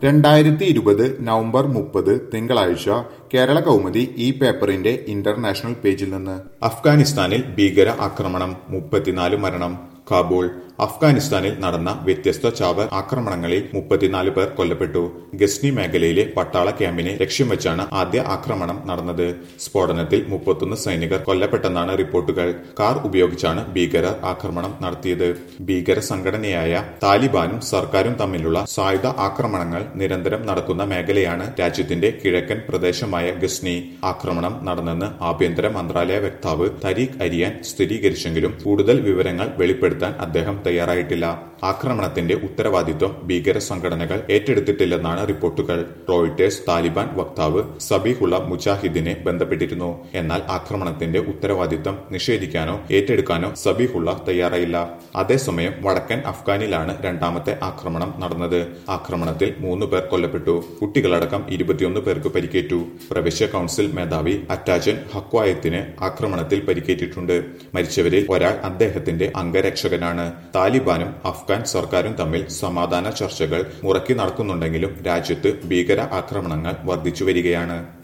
രണ്ടായിരത്തി ഇരുപത് നവംബർ മുപ്പത് തിങ്കളാഴ്ച കേരള കൗമുദി ഈ പേപ്പറിന്റെ ഇന്റർനാഷണൽ പേജിൽ നിന്ന് അഫ്ഗാനിസ്ഥാനിൽ ഭീകര ആക്രമണം മുപ്പത്തിനാല് മരണം കാബൂൾ അഫ്ഗാനിസ്ഥാനിൽ നടന്ന വ്യത്യസ്ത ചാവർ ആക്രമണങ്ങളിൽ മുപ്പത്തിനാല് പേർ കൊല്ലപ്പെട്ടു ഗസ്നി മേഖലയിലെ പട്ടാള ക്യാമ്പിനെ ലക്ഷ്യം വെച്ചാണ് ആദ്യ ആക്രമണം നടന്നത് സ്ഫോടനത്തിൽ മുപ്പത്തൊന്ന് സൈനികർ കൊല്ലപ്പെട്ടെന്നാണ് റിപ്പോർട്ടുകൾ കാർ ഉപയോഗിച്ചാണ് ഭീകരർ ആക്രമണം നടത്തിയത് ഭീകര സംഘടനയായ താലിബാനും സർക്കാരും തമ്മിലുള്ള സായുധ ആക്രമണങ്ങൾ നിരന്തരം നടക്കുന്ന മേഖലയാണ് രാജ്യത്തിന്റെ കിഴക്കൻ പ്രദേശമായ ഗസ്നി ആക്രമണം നടന്നെന്ന് ആഭ്യന്തര മന്ത്രാലയ വക്താവ് തരീഖ് അരിയാൻ സ്ഥിരീകരിച്ചെങ്കിലും കൂടുതൽ വിവരങ്ങൾ വെളിപ്പെടുത്താൻ അദ്ദേഹം തയ്യാറായിട്ടില്ല ആക്രമണത്തിന്റെ ഉത്തരവാദിത്വം ഭീകര സംഘടനകൾ ഏറ്റെടുത്തിട്ടില്ലെന്നാണ് റിപ്പോർട്ടുകൾ റോയിട്ടേഴ്സ് താലിബാൻ വക്താവ് സബീഹുള്ള മുജാഹിദിനെ ബന്ധപ്പെട്ടിരുന്നു എന്നാൽ ആക്രമണത്തിന്റെ ഉത്തരവാദിത്തം നിഷേധിക്കാനോ ഏറ്റെടുക്കാനോ സബീഹുള്ള തയ്യാറായില്ല അതേസമയം വടക്കൻ അഫ്ഗാനിലാണ് രണ്ടാമത്തെ ആക്രമണം നടന്നത് ആക്രമണത്തിൽ മൂന്ന് പേർ കൊല്ലപ്പെട്ടു കുട്ടികളടക്കം ഇരുപത്തിയൊന്ന് പേർക്ക് പരിക്കേറ്റു പ്രവിശ്യ കൌൺസിൽ മേധാവി അറ്റാച്ചൻ ഹക്വായത്തിന് ആക്രമണത്തിൽ പരിക്കേറ്റിട്ടുണ്ട് മരിച്ചവരിൽ ഒരാൾ അദ്ദേഹത്തിന്റെ അംഗരക്ഷകനാണ് താലിബാനും അഫ്ഗാൻ സർക്കാരും തമ്മിൽ സമാധാന ചർച്ചകൾ മുറക്കി നടക്കുന്നുണ്ടെങ്കിലും രാജ്യത്ത് ഭീകര ആക്രമണങ്ങൾ വർദ്ധിച്ചു വരികയാണ്